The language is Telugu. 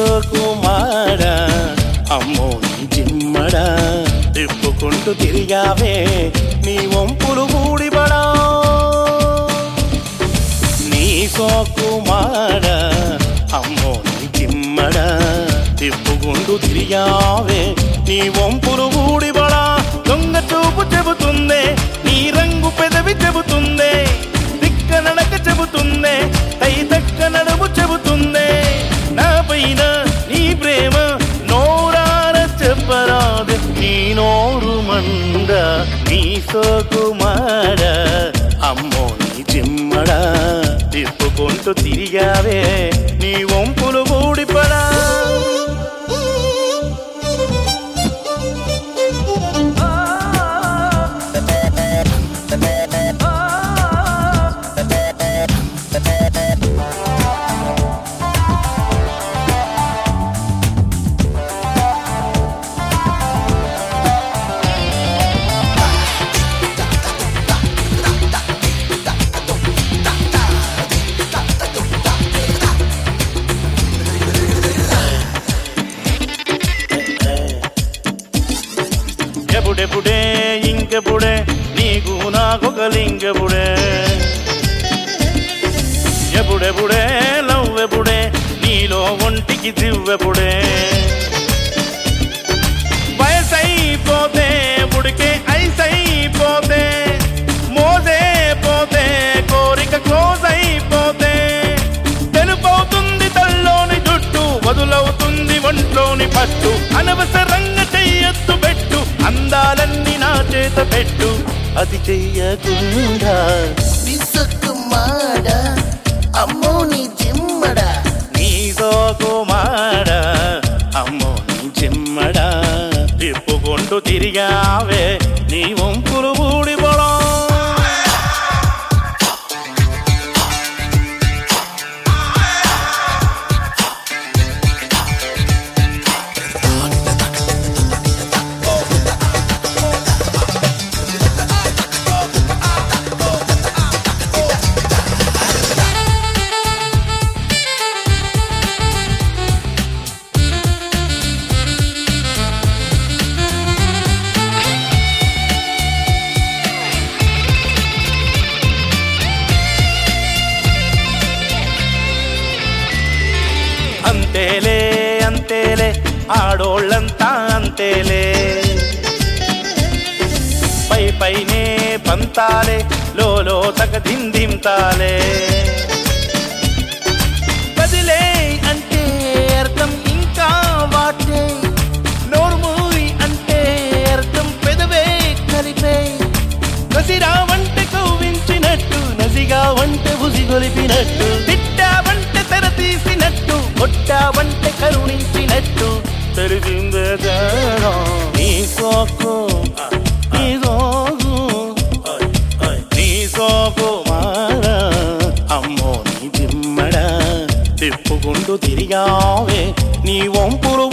సోకుమార అమ్మో నీ జిమ్మడ తిప్పుకుంటూ తిరిగావే నీ వంపులు బూడిబడా నీ సోకుమార అమ్మో నీ జిమ్మడ తిప్పుకుంటూ తిరిగావే నీ వంపులు బూడిబడా దొంగ చూపు చెబుతుందే నీ రంగు పెదవి చెబుతుందే దిక్క నడక చెబుతుందే తై దక్క నడుము చెబుతుందే నా పైన నీ ప్రేమ నోరార చెప్పరాదు నీ నోరు మంద నీ సోకుమార అమ్మో నీ జిమ్మడ తిప్పుకుంటూ తిరిగావే నీ వంపులు ఊడిపడా ఎప్పుడెప్పుడే ఇంకెప్పుడే నీకు నాకొక లింకెప్పుడే ఎప్పుడెప్పుడే లవ్వెప్పుడే నీలో ఒంటికి దివ్వెప్పుడే వయసైపోతే ఉడికే ఐసైపోతే మోసే పోతే కోరిక క్లోజ్ అయిపోతే తెలుపవుతుంది తల్లోని జుట్టు వదులవుతుంది ఒంట్లోని పట్టు అనవసరంగా చెయ్యొద్దు పెట్టు అందాలన్నీ నా చేత పెట్టు అది చెయ్యకుండా విసుకుమాడ అమ్మో నీ జిమ్మడ నీ సోకుమాడ అమ్మో నీ చిమ్మడ తిప్పుకుంటూ తిరిగావే నీ వంపులు ఊడిపోవడం అంతేలే అంతేలే ఆడోళ్ళంతా అంతేలే పై పైనే పంతాలే లోలో తగ దిందింతాలే కదిలే అంటే అర్థం ఇంకా వాటే నోర్మూరి అంటే అర్థం పెదవే కలిపే కసిరా వంట కవ్వించినట్టు నసిగా వంట బుసి గొలిపినట్టు తిట్టా వంట తెర తీసినట్టు కొట్టా వంట కరుణించినట్టు తెలిసిందే తేడా. నీ సోకు నీ సోకు నీ సోకు మార అమ్మో నీ జిమ్మడ తిప్పుకుంటూ తిరిగావే నీ వంపులు